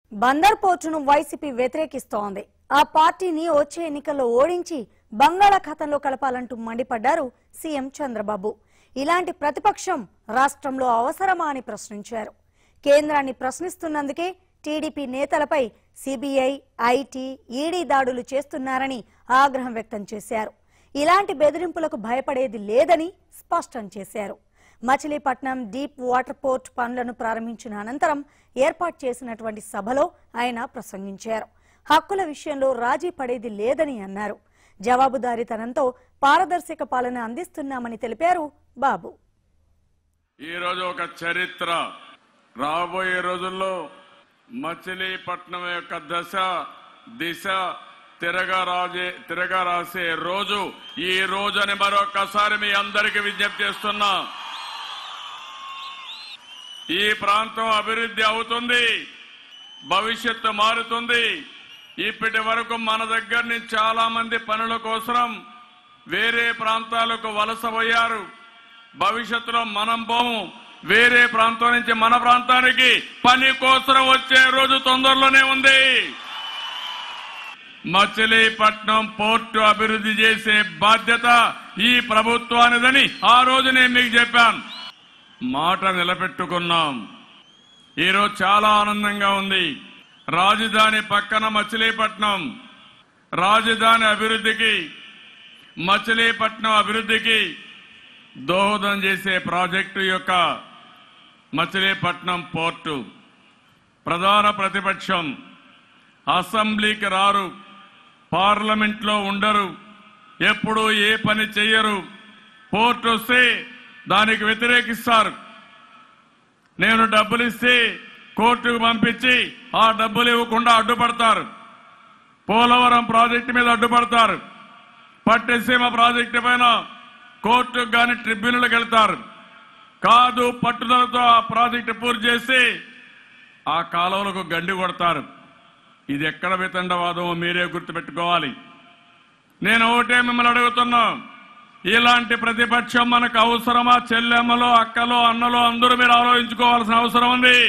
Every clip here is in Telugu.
బందర్ పోర్టును వైసీపీ వ్యతిరేకిస్తోంది ఆ పార్టీని వచ్చే ఎన్నికల్లో ఓడించి బంగాళాఖాతంలో కలపాలంటూ మండిపడ్డారు సీఎం చంద్రబాబు ఇలాంటి ప్రతిపక్షం రాష్ట్రంలో అవసరమా అని ప్రశ్నించారు కేంద్రాన్ని ప్రశ్నిస్తున్నందుకే టీడీపీ నేతలపై సిబిఐ ఐటీ ఈడీ దాడులు చేస్తున్నారని ఆగ్రహం వ్యక్తం చేశారు ఇలాంటి బెదిరింపులకు భయపడేది లేదని స్పష్టం చేశారు మచిలీపట్నం డీప్ వాటర్ పోర్ట్ పనులను ప్రారంభించిన అనంతరం ఏర్పాటు చేసినటువంటి సభలో ఆయన ప్రసంగించారు హక్కుల విషయంలో రాజీ పడేది లేదని అన్నారు జవాబుదారీతనంతో పారదర్శక పాలన అందిస్తున్నామని తెలిపారు బాబు ఈ రోజు ఒక చరిత్ర రాబోయే రోజుల్లో మచిలీపట్నం యొక్క దశ దిశ తిరగరాజే తిరగరాసే రోజు ఈ రోజు అని మరొకసారి మీ అందరికీ విజ్ఞప్తి చేస్తున్నా ఈ ప్రాంతం అభివృద్ధి అవుతుంది భవిష్యత్తు మారుతుంది ఇప్పటి వరకు మన దగ్గర నుంచి చాలా మంది పనుల కోసం వేరే ప్రాంతాలకు వలస పోయారు భవిష్యత్తులో మనం పోము వేరే ప్రాంతం నుంచి మన ప్రాంతానికి పని కోసం వచ్చే రోజు తొందరలోనే ఉంది మచిలీపట్నం పోర్టు అభివృద్ధి చేసే బాధ్యత ఈ ప్రభుత్వానిదని ఆ రోజు నేను మీకు చెప్పాను మాట నిలబెట్టుకున్నాం ఈరోజు చాలా ఆనందంగా ఉంది రాజధాని పక్కన మచిలీపట్నం రాజధాని అభివృద్ధికి మచిలీపట్నం అభివృద్ధికి దోహదం చేసే ప్రాజెక్టు యొక్క మచిలీపట్నం పోర్టు ప్రధాన ప్రతిపక్షం అసెంబ్లీకి రారు పార్లమెంట్లో ఉండరు ఎప్పుడు ఏ పని చెయ్యరు పోర్టు వస్తే దానికి వ్యతిరేకిస్తారు నేను డబ్బులు ఇస్తే కోర్టుకు పంపించి ఆ డబ్బులు ఇవ్వకుండా అడ్డుపడతారు పోలవరం ప్రాజెక్టు మీద అడ్డుపడతారు పట్టిసీమ ప్రాజెక్టు పైన కోర్టుకు గాని ట్రిబ్యునల్కి వెళ్తారు కాదు పట్టుదలతో ఆ ప్రాజెక్టు పూర్తి చేసి ఆ కాలువలకు గండి కొడతారు ఇది ఎక్కడ వితండవాదమో మీరే గుర్తుపెట్టుకోవాలి నేను ఒకటే మిమ్మల్ని అడుగుతున్నా ఇలాంటి ప్రతిపక్షం మనకు అవసరమా చెల్లెమ్మలో అక్కలో అన్నలో అందరూ మీరు ఆలోచించుకోవాల్సిన అవసరం ఉంది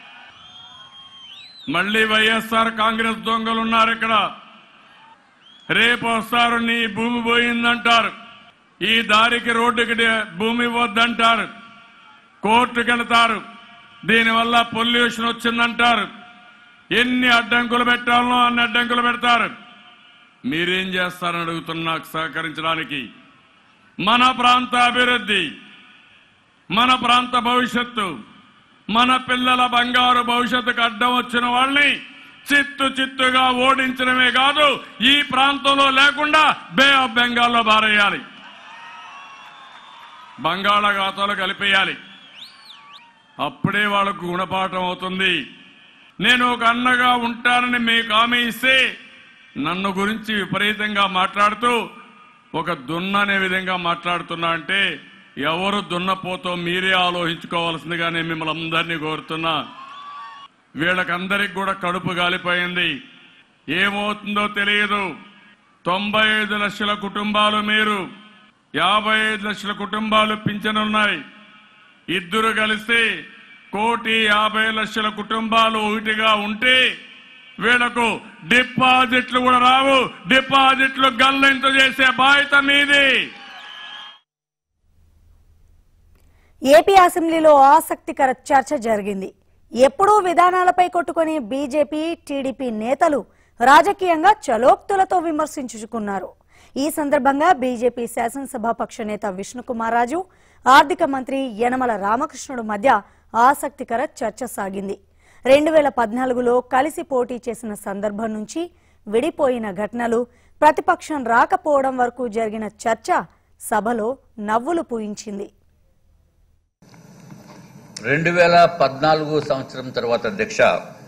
మళ్ళీ వైఎస్ఆర్ కాంగ్రెస్ దొంగలు ఉన్నారు ఇక్కడ రేపు వస్తారు నీ భూమి పోయిందంటారు ఈ దారికి రోడ్డుకి డి- భూమి ఇవ్వద్దంటారు కోర్టుకు వెళ్తారు దీనివల్ల పొల్యూషన్ వచ్చిందంటారు ఎన్ని అడ్డంకులు పెట్టాలనో అన్ని అడ్డంకులు పెడతారు మీరేం చేస్తారని అడుగుతున్నా నాకు సహకరించడానికి మన ప్రాంత అభివృద్ధి మన ప్రాంత భవిష్యత్తు మన పిల్లల బంగారు భవిష్యత్తుకు అడ్డం వచ్చిన వాళ్ళని చిత్తు చిత్తుగా ఓడించడమే కాదు ఈ ప్రాంతంలో లేకుండా బే ఆఫ్ బెంగాల్లో బారేయాలి బంగాళాఖాతాలు కలిపేయాలి అప్పుడే వాళ్ళకు గుణపాఠం అవుతుంది నేను ఒక అన్నగా ఉంటానని మీకు హామీ ఇస్తే నన్ను గురించి విపరీతంగా మాట్లాడుతూ ఒక దున్న అనే విధంగా మాట్లాడుతున్నా అంటే ఎవరు దున్నపోతో మీరే ఆలోచించుకోవాల్సిందిగా నేను మిమ్మల్ని అందరినీ కోరుతున్నా వీళ్ళకందరికి కూడా కడుపు గాలిపోయింది ఏమవుతుందో తెలియదు తొంభై ఐదు లక్షల కుటుంబాలు మీరు యాభై ఐదు లక్షల కుటుంబాలు పింఛనున్నాయి ఇద్దరు కలిసి కోటి యాభై లక్షల కుటుంబాలు ఒకటిగా ఉంటే వీళ్లకు డిపాజిట్లు కూడా రావు డిపాజిట్లు గల్లింత చేసే బాధ్యత మీది ఏపీ అసెంబ్లీలో ఆసక్తికర చర్చ జరిగింది ఎప్పుడూ విధానాలపై కొట్టుకునే బీజేపీ టీడీపీ నేతలు రాజకీయంగా చలోక్తులతో విమర్శించుకున్నారు ఈ సందర్భంగా బీజేపీ శాసనసభాపక్ష నేత విష్ణుకుమార్ రాజు ఆర్థిక మంత్రి యనమల రామకృష్ణుడు మధ్య ఆసక్తికర చర్చ సాగింది రెండు వేల పద్నాలుగులో కలిసి పోటీ చేసిన సందర్భం నుంచి విడిపోయిన ఘటనలు ప్రతిపక్షం రాకపోవడం వరకు జరిగిన చర్చ సభలో నవ్వులు పూయించింది రెండు వేల పద్నాలుగు సంవత్సరం తర్వాత అధ్యక్ష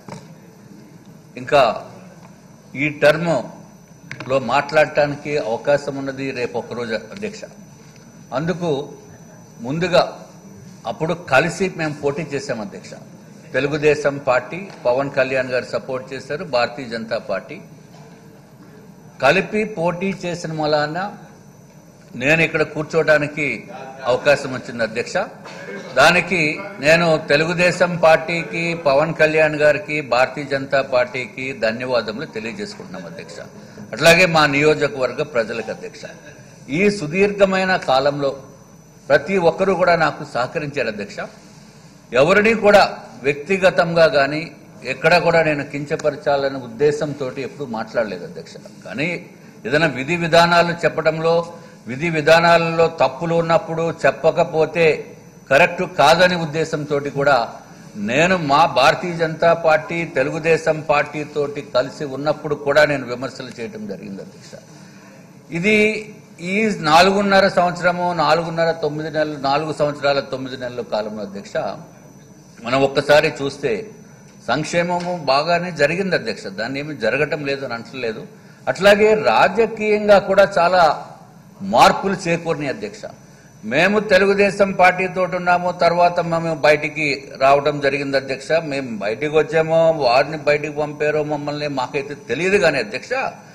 ఇంకా ఈ టర్మ్ లో మాట్లాడటానికి అవకాశం ఉన్నది రేపు ఒక్కరోజు అధ్యక్ష అందుకు ముందుగా అప్పుడు కలిసి మేము పోటీ చేశాం అధ్యక్ష తెలుగుదేశం పార్టీ పవన్ కళ్యాణ్ గారు సపోర్ట్ చేశారు భారతీయ జనతా పార్టీ కలిపి పోటీ చేసిన వలన నేను ఇక్కడ కూర్చోవడానికి అవకాశం వచ్చింది అధ్యక్ష దానికి నేను తెలుగుదేశం పార్టీకి పవన్ కళ్యాణ్ గారికి భారతీయ జనతా పార్టీకి ధన్యవాదములు తెలియజేసుకుంటున్నాం అధ్యక్ష అట్లాగే మా నియోజకవర్గ ప్రజలకు అధ్యక్ష ఈ సుదీర్ఘమైన కాలంలో ప్రతి ఒక్కరూ కూడా నాకు సహకరించారు అధ్యక్ష ఎవరిని కూడా వ్యక్తిగతంగా కానీ ఎక్కడ కూడా నేను కించపరచాలనే ఉద్దేశంతో ఎప్పుడు మాట్లాడలేదు అధ్యక్ష కానీ ఏదైనా విధి విధానాలు చెప్పడంలో విధి విధానాలలో తప్పులు ఉన్నప్పుడు చెప్పకపోతే కరెక్ట్ కాదని ఉద్దేశంతో కూడా నేను మా భారతీయ జనతా పార్టీ తెలుగుదేశం పార్టీ తోటి కలిసి ఉన్నప్పుడు కూడా నేను విమర్శలు చేయడం జరిగింది అధ్యక్ష ఇది ఈ నాలుగున్నర సంవత్సరము నాలుగున్నర తొమ్మిది నెలలు నాలుగు సంవత్సరాల తొమ్మిది నెలల కాలంలో అధ్యక్ష మనం ఒక్కసారి చూస్తే సంక్షేమము బాగానే జరిగింది అధ్యక్ష దాన్ని ఏమి జరగటం లేదు అని అంటలేదు అట్లాగే రాజకీయంగా కూడా చాలా మార్పులు చేకూరినాయి అధ్యక్ష మేము తెలుగుదేశం పార్టీతో ఉన్నాము తర్వాత మేము బయటికి రావడం జరిగింది అధ్యక్ష మేము బయటికి వచ్చామో వారిని బయటికి పంపారో మమ్మల్ని మాకైతే తెలియదు కానీ అధ్యక్ష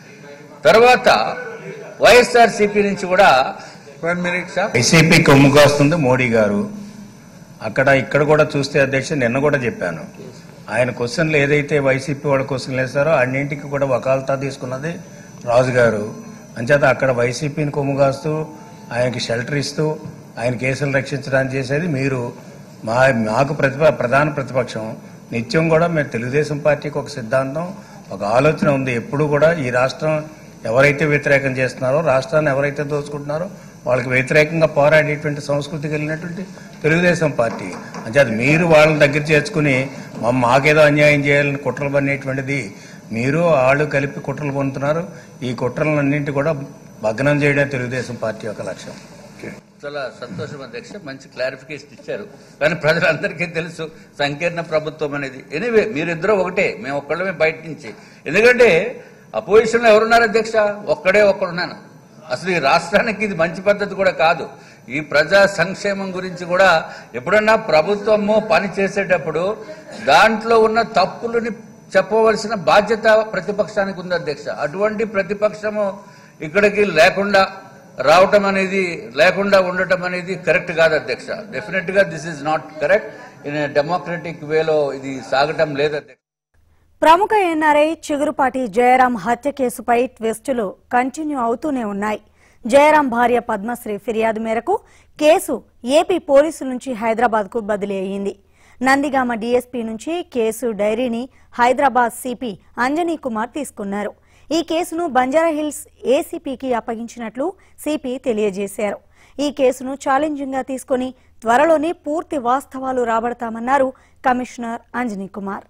తర్వాత వైఎస్ఆర్ నుంచి కూడా వన్ మినిట్ సార్ వైసీపీ కొమ్ముకు వస్తుంది మోడీ గారు అక్కడ ఇక్కడ కూడా చూస్తే అధ్యక్ష నిన్న కూడా చెప్పాను ఆయన క్వశ్చన్లు ఏదైతే వైసీపీ వాళ్ళ క్వశ్చన్లు వేస్తారో అన్నింటికి కూడా వకాలతా తీసుకున్నది రాజు గారు అంచేత అక్కడ వైసీపీని కొమ్ము కాస్తూ ఆయనకి షెల్టర్ ఇస్తూ ఆయన కేసులు రక్షించడానికి చేసేది మీరు మా మాకు ప్రతిప ప్రధాన ప్రతిపక్షం నిత్యం కూడా మేము తెలుగుదేశం పార్టీకి ఒక సిద్ధాంతం ఒక ఆలోచన ఉంది ఎప్పుడు కూడా ఈ రాష్ట్రం ఎవరైతే వ్యతిరేకం చేస్తున్నారో రాష్ట్రాన్ని ఎవరైతే దోచుకుంటున్నారో వాళ్ళకి వ్యతిరేకంగా పోరాడేటువంటి సంస్కృతి కలిగినటువంటి తెలుగుదేశం పార్టీ అంచేత మీరు వాళ్ళని దగ్గర చేర్చుకుని మా మాకేదో అన్యాయం చేయాలని కుట్రలు పడినటువంటిది మీరు వాళ్ళు కలిపి కుట్రలు పొందుతున్నారు ఈ కుట్రలన్నింటి కూడా భగ్నం చేయడం తెలుగుదేశం పార్టీ యొక్క లక్ష్యం చాలా సంతోషం అధ్యక్ష మంచి క్లారిఫికేషన్ ఇచ్చారు కానీ ప్రజలందరికీ తెలుసు సంకీర్ణ ప్రభుత్వం అనేది ఎనివే మీరిద్దరూ ఒకటే మేము ఒక్కళ్ళమే బయట నుంచి ఎందుకంటే అపోజిషన్ లో ఎవరున్నారు అధ్యక్ష ఒక్కడే ఒక్కడున్నాను అసలు ఈ రాష్ట్రానికి ఇది మంచి పద్ధతి కూడా కాదు ఈ ప్రజా సంక్షేమం గురించి కూడా ఎప్పుడన్నా ప్రభుత్వము పని చేసేటప్పుడు దాంట్లో ఉన్న తప్పులని చెప్పవలసిన బాధ్యత ప్రతిపక్షానికి ఉంది అధ్యక్ష అటువంటి ప్రతిపక్షము ఇక్కడికి లేకుండా రావటం అనేది లేకుండా ఉండటం అనేది కరెక్ట్ కాదు అధ్యక్ష డెఫినెట్ గా this is not correct in democratic వేలో ఇది సాగటం లేదు అధ్యక్ష ప్రముఖ ఎన్ఆర్ఐ చిగురుపాటి జయరాం హత్య కేసుపై ట్విస్టులు కంటిన్యూ అవుతూనే ఉన్నాయి జయరాం భార్య పద్మశ్రీ ఫిర్యాదు మేరకు కేసు ఏపీ పోలీసుల నుంచి హైదరాబాద్ కు బదిలీ అయ్యింది నందిగామ డీఎస్పీ నుంచి కేసు డైరీని హైదరాబాద్ సిపి అంజనీ కుమార్ తీసుకున్నారు ఈ కేసును బంజారాహిల్స్ ఏసీపీకి అప్పగించినట్లు సిపి తెలియజేశారు ఈ కేసును ఛాలెంజింగ్ గా తీసుకుని త్వరలోనే పూర్తి వాస్తవాలు రాబడతామన్నారు కమిషనర్ అంజనీ కుమార్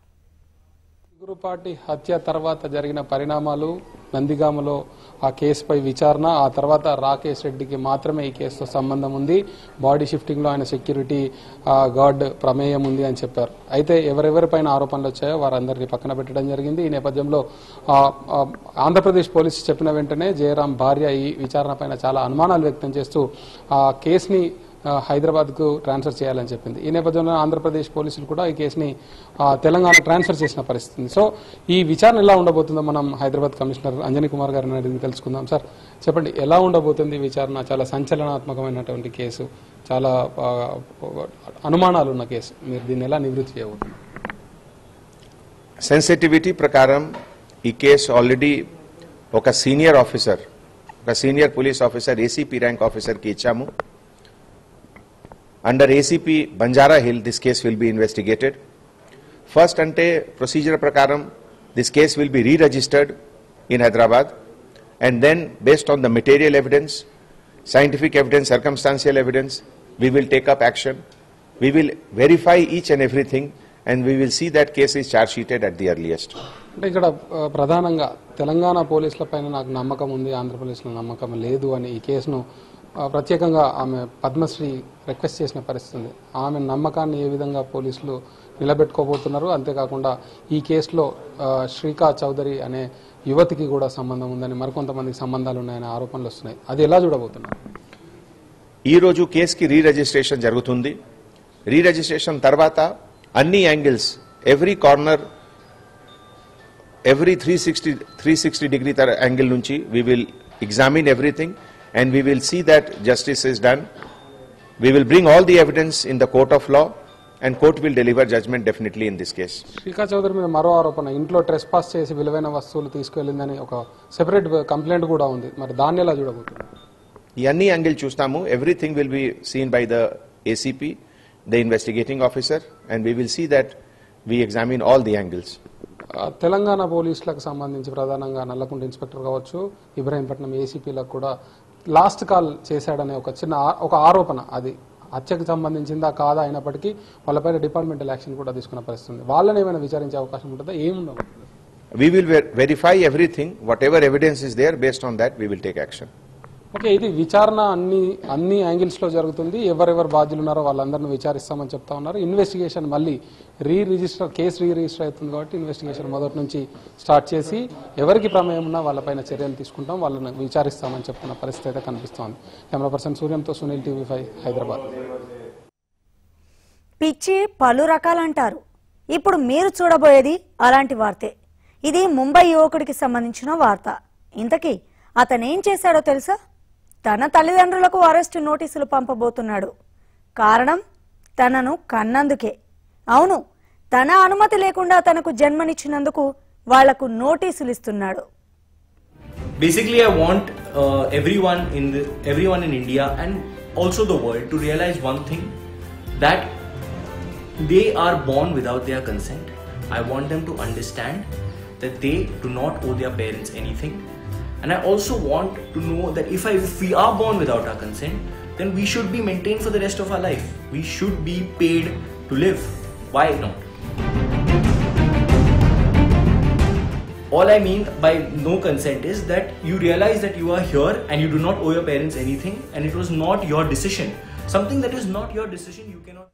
గురుపాటి హత్య తర్వాత జరిగిన పరిణామాలు నందిగామలో ఆ కేసుపై విచారణ ఆ తర్వాత రాకేష్ రెడ్డికి మాత్రమే ఈ కేసుతో సంబంధం ఉంది బాడీ షిఫ్టింగ్ లో ఆయన సెక్యూరిటీ ఆ, గార్డ్ ప్రమేయం ఉంది అని చెప్పారు అయితే ఎవరెవరిపైన ఆరోపణలు వచ్చాయో వారందరినీ పక్కన పెట్టడం జరిగింది ఈ నేపథ్యంలో ఆ, ఆ, ఆంధ్రప్రదేశ్ పోలీసు చెప్పిన వెంటనే జయరాం భార్య ఈ విచారణ పైన చాలా అనుమానాలు వ్యక్తం చేస్తూ ఆ కేసుని హైదరాబాద్ కు ట్రాన్స్ఫర్ చేయాలని చెప్పింది ఈ నేపథ్యంలో ఆంధ్రప్రదేశ్ పోలీసులు కూడా ఈ కేసుని ఆ, తెలంగాణ ట్రాన్స్ఫర్ చేసిన పరిస్థితి ఉంది. సో ఈ విచారణ ఎలా ఉండబోతుందో మనం హైదరాబాద్ కమిషనర్ అంజనీ కుమార్ గారిని అడిగి తెలుసుకుందాం సార్ చెప్పండి ఎలా ఉండబోతుంది ఈ విచారణ చాలా సంచలనాత్మకమైనటువంటి కేసు చాలా ఆ, అనుమానాలు ఉన్న కేసు మీరు దీన్ని ఎలా నివృత్తి చేయబోతున్నారు సెన్సిటివిటీ ప్రకారం ఈ కేసు ఆల్రెడీ ఒక సీనియర్ ఆఫీసర్ ఒక senior police officer ACP rank ఆఫీసర్కి ఇచ్చాము under ACP Banjara Hill this case will be investigated first అంటే ప్రొసీజర్ ప్రకారం this case will be re registered in Hyderabad and then based on the material evidence scientific evidence, circumstantial evidence, we will take up action. We will verify each and everything and we will see that case is charge sheeted at the earliest. అంటే ఇక్కడ ఆ, ప్రధానంగా తెలంగాణ పోలీసుల పైన నాకు నమ్మకం ఉంది ఆంధ్రప్రదేశ్లో నమ్మకం లేదు అని ఈ కేసును ఆ, ప్రత్యేకంగా ఆమె పద్మశ్రీ రిక్వెస్ట్ చేసిన పరిస్థితి ఉంది ఆమె నమ్మకాన్ని ఏ విధంగా పోలీసులు నిలబెట్టుకోబోతున్నారు అంతేకాకుండా ఈ కేసులో ఆ, శ్రీకా చౌదరి అనే యువతికి కూడా సంబంధం ఉందని మరికొంతమందికి సంబంధాలు ఉన్నాయనే ఆరోపణలు వస్తున్నాయి అది ఎలా చూడబోతున్నారు ఈ రోజు కేసుకి రీ రిజిస్ట్రేషన్ జరుగుతుంది రీ రిజిస్ట్రేషన్ తర్వాత అన్ని angles every corner every three sixty three sixty degree angle నుంచి we will examine everything and we will see that justice is done We will bring all the evidence in the court of law and court will deliver judgment definitely in this case. Srika Chowdary మీద మరో ఆరోపణ ఇంట్లో ట్రెస్ పాస్ చేసి విలువైన వస్తువులు తీసుకెళ్లిందని ఒక సెపరేట్ కంప్లైంట్ కూడా ఉంది మరి దాన్ని ఎలా చూడబోతున్నారు ఈ అన్ని యాంగిల్ చూస్తాము everything will be seen by the ACP the investigating officer and we will see that we examine all the angles ఆ, తెలంగాణ పోలీసులకు సంబంధించి ప్రధానంగా నల్లకుంట ఇన్స్పెక్టర్ కావచ్చు ఇబ్రాహీంపట్నం ఏసీపీలకు కూడా లాస్ట్ కాల్ చేశాడనే ఒక చిన్న ఆ- ఒక ఆరోపణ అది హత్యకు సంబంధించిందా కాదా అయినప్పటికీ వాళ్ళపైన డిపార్ట్మెంటల్ యాక్షన్ కూడా తీసుకున్న పరిస్థితి ఉంది వాళ్ళని ఏమైనా విచారించే అవకాశం ఉంటుందా ఏముండవు We will ver- verify everything, whatever evidence is there, based on that, we will take action. Okay ఇది విచారణ అన్ని అన్ని యాంగిల్స్ లో జరుగుతుంది ఎవరెవరు బాధ్యులు ఉన్నారో వాళ్ళందరిని విచారిస్తామని చెప్తా ఉన్నారు ఇన్వెస్టిగేషన్ మళ్ళీ re register case re register అవుతుంది కాబట్టి ఇన్వెస్టిగేషన్ మొదటి నుంచి స్టార్ట్ చేసి ఎవరికి ప్రమేయం ఉన్నా వాళ్ళపైన చర్యలు తీసుకుంటాం వాళ్ళని విచారిస్తామని చెప్తున్న పరిస్థితి అయితే కనిపిస్తోంది కెమెరా పర్సన్ సూర్యంతో సునీల్ టీవీ ఫైవ్ హైదరాబాద్ పిచ్చి పలు రకాలంటారు ఇప్పుడు మీరు చూడబోయేది అలాంటి వార్తే ఇది ముంబై యువకుడికి సంబంధించిన వార్త ఇంతకీ అతనేం చేశాడో తెలుసా తన తల్లిదండ్రులకు అరెస్టు నోటీసులు పంపబోతున్నాడు కారణం తనను కన్నందుకే అవును తన అనుమతి లేకుండా తనకు జన్మనిచ్చినందుకు వాళ్లకు నోటీసులు ఇస్తున్నాడు basically i want uh, everyone in the everyone in india and also the world to realize one thing that they are born without their consent i want them to understand that they do not owe their parents anything and i also want to know that if, I, if we are born without our consent then we should be maintained for the rest of our life we should be paid to live why not all I mean by no consent is that you realize that you are here and you do not owe your parents anything and it was not your decision. Something that is not your decision, you cannot.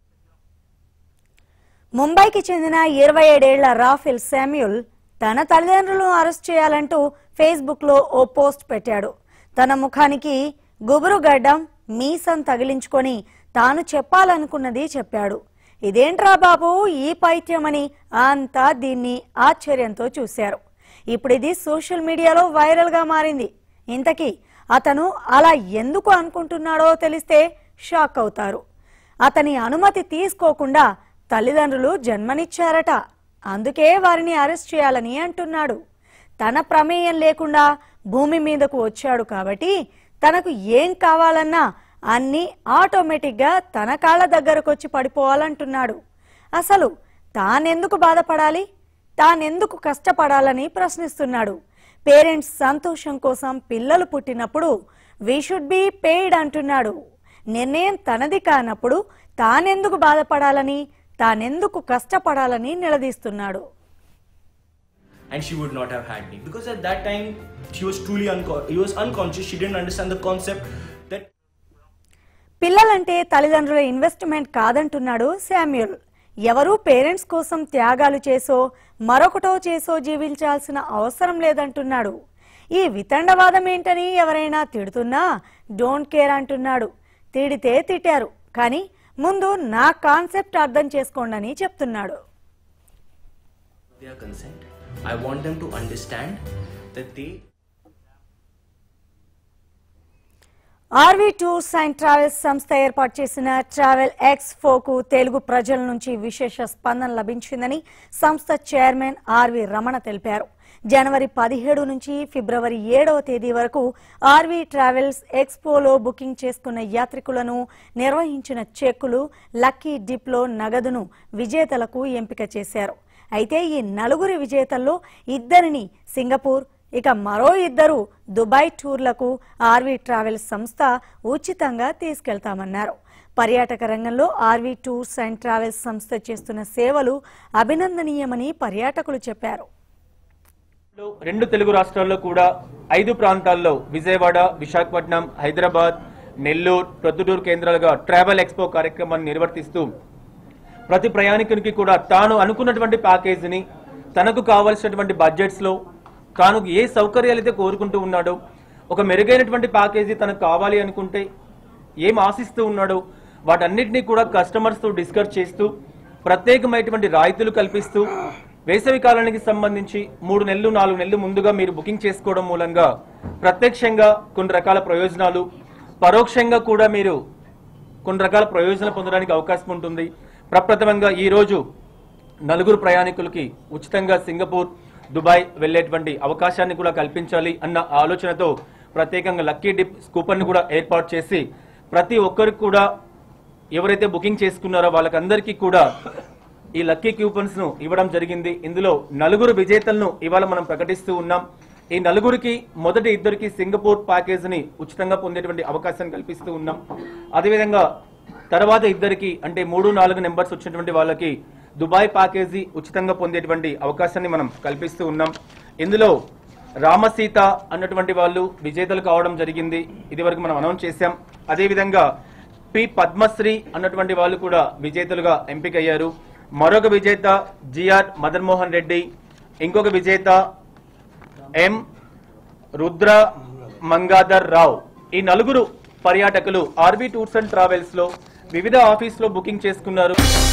ముంబైకి చెందిన ఇరవై ఏడేళ్ల రాఫెల్ శామ్యుల్ తన తల్లిదండ్రులను అరెస్ట్ చేయాలంటూ ఫేస్బుక్ లో ఓ పోస్ట్ పెట్టాడు తన ముఖానికి గుబురు గడ్డం మీసం తగిలించుకొని తాను చెప్పాలనుకున్నది చెప్పాడు ఇదేంట్రా బాబు ఈ పైత్యమని అంతా దీన్ని ఆశ్చర్యంతో చూశారు ఇప్పుడు ఇది సోషల్ మీడియాలో వైరల్ గా మారింది ఇంతకీ అతను అలా ఎందుకు అనుకుంటున్నాడో తెలిస్తే షాక్ అవుతారు అతని అనుమతి తీసుకోకుండా తల్లిదండ్రులు జన్మనిచ్చారట అందుకే వారిని అరెస్ట్ చేయాలని అంటున్నాడు తన ప్రమేయం లేకుండా భూమి మీదకు వచ్చాడు కాబట్టి తనకు ఏం కావాలన్నా అన్నీ ఆటోమేటిక్గా తన కాళ్ళ దగ్గరకు వచ్చి పడిపోవాలంటున్నాడు అసలు తానెందుకు బాధపడాలి తానెందుకు కష్టపడాలని ప్రశ్నిస్తున్నాడు పేరెంట్స్ సంతోషం కోసం పిల్లలు పుట్టినప్పుడు వీ షుడ్ బి పెయిడ్ అంటున్నాడు నిర్ణయం తనది కానప్పుడు తానెందుకు బాధపడాలని తానెందుకు కష్టపడాలని నిలదీస్తున్నాడు And she would not have had me because at that time she was truly unco- he was unconscious. She didn't understand the concept that పిల్లలంటే తల్లిదండ్రుల ఇన్వెస్ట్మెంట్ కాదంటున్నాడు శామ్యుల్ ఎవరూ పేరెంట్స్ కోసం త్యాగాలు చేసో మరొకటో చేసో జీవించాల్సిన అవసరం లేదంటున్నాడు ఈ వితండవాదం ఏంటని ఎవరైనా తిడుతున్నా డోంట్ కేర్ అంటున్నాడు తిడితే తిట్టారు కానీ ముందు నా కాన్సెప్ట్ అర్థం చేసుకోండి చెప్తున్నాడు their consent. I want them to understand that they RV tours and travels సంస్థ ఏర్పాటు చేసిన ట్రావెల్ ఎక్స్ ఫోకు తెలుగు ప్రజల నుంచి విశేష స్పందన లభించిందని సంస్థ చైర్మన్ ఆర్వి రమణ తెలిపారు జనవరి పదిహేడు నుంచి ఫిబ్రవరి ఏడవ తేదీ వరకు ఆర్వీ ట్రావెల్స్ ఎక్స్పోలో బుకింగ్ చేసుకున్న యాత్రికులను నిర్వహించిన చెక్కులు లక్కీ డిప్లో నగదును విజేతలకు ఎంపిక చేశారు అయితే ఈ నలుగురి విజేతల్లో ఇద్దరిని సింగపూర్ ఇక మరో ఇద్దరు దుబాయ్ టూర్లకు ఆర్వీ ట్రావెల్స్ సంస్థ ఉచితంగా తీసుకెళ్తామన్నారు పర్యాటక రంగంలో ఆర్వీ టూర్స్ అండ్ ట్రావెల్స్ సంస్థ చేస్తున్న సేవలు అభినందనీయమని పర్యాటకులు చెప్పారు లో రెండు తెలుగు రాష్ట్రాల్లో కూడా ఐదు ప్రాంతాల్లో విజయవాడ విశాఖపట్నం హైదరాబాద్ నెల్లూరు ప్రొద్దుటూరు కేంద్రాలుగా ట్రావెల్ ఎక్స్పో కార్యక్రమాన్ని నిర్వర్తిస్తూ ప్రతి ప్రయాణికునికి కూడా తాను అనుకున్నటువంటి ప్యాకేజీని తనకు కావలసినటువంటి బడ్జెట్స్ లో తాను ఏ సౌకర్యాలు అయితే కోరుకుంటూ ఉన్నాడో ఒక మెరుగైనటువంటి ప్యాకేజీ తనకు కావాలి అనుకుంటే ఏం ఆశిస్తూ ఉన్నాడో వాటన్నిటినీ కూడా కస్టమర్స్ తో డిస్కస్ చేస్తూ ప్రత్యేకమైనటువంటి రాయితీలు కల్పిస్తూ వేసవి కాలానికి సంబంధించి మూడు నెలలు నాలుగు నెలలు ముందుగా మీరు బుకింగ్ చేసుకోవడం మూలంగా ప్రత్యక్షంగా కొన్ని రకాల ప్రయోజనాలు పరోక్షంగా కూడా మీరు కొన్ని రకాల ప్రయోజనాలు పొందడానికి అవకాశం ఉంటుంది ప్రప్రథమంగా ఈ రోజు నలుగురు ప్రయాణికులకి ఉచితంగా సింగపూర్ దుబాయ్ వెళ్లేటువంటి అవకాశాన్ని కూడా కల్పించాలి అన్న ఆలోచనతో ప్రత్యేకంగా లక్కీ డిప్ కూపన్ కూడా ఏర్పాటు చేసి ప్రతి ఒక్కరికి కూడా ఎవరైతే బుకింగ్ చేసుకున్నారో వాళ్ళకందరికీ కూడా ఈ లక్కీ కూపన్స్ ను ఇవ్వడం జరిగింది ఇందులో నలుగురు విజేతలను ఇవాళ మనం ప్రకటిస్తూ ఉన్నాం ఈ నలుగురికి మొదటి ఇద్దరికి సింగపూర్ ప్యాకేజ్ ని ఉచితంగా పొందేటువంటి అవకాశం కల్పిస్తూ ఉన్నాం అదేవిధంగా తర్వాత ఇద్దరికి అంటే మూడు నాలుగు నెంబర్స్ వచ్చినటువంటి వాళ్ళకి దుబాయ్ ప్యాకేజీ ఉచితంగా పొందేటువంటి అవకాశాన్ని మనం కల్పిస్తూ ఉన్నాం ఇందులో రామసీత అన్నటువంటి వాళ్ళు విజేతలు కావడం జరిగింది ఇది వరకు మనం అనౌన్స్ చేశాం అదేవిధంగా పి పద్మశ్రీ అన్నటువంటి వాళ్ళు కూడా విజేతలుగా ఎంపికయ్యారు మరొక విజేత జిఆర్ మదన్ మోహన్ రెడ్డి ఇంకొక విజేత ఎం రుద్ర మంగాధర్ రావు ఈ నలుగురు పర్యాటకులు ఆర్బీ టూర్స్ అండ్ ట్రావెల్స్ లో వివిధ ఆఫీస్ లో బుకింగ్ చేసుకున్నారు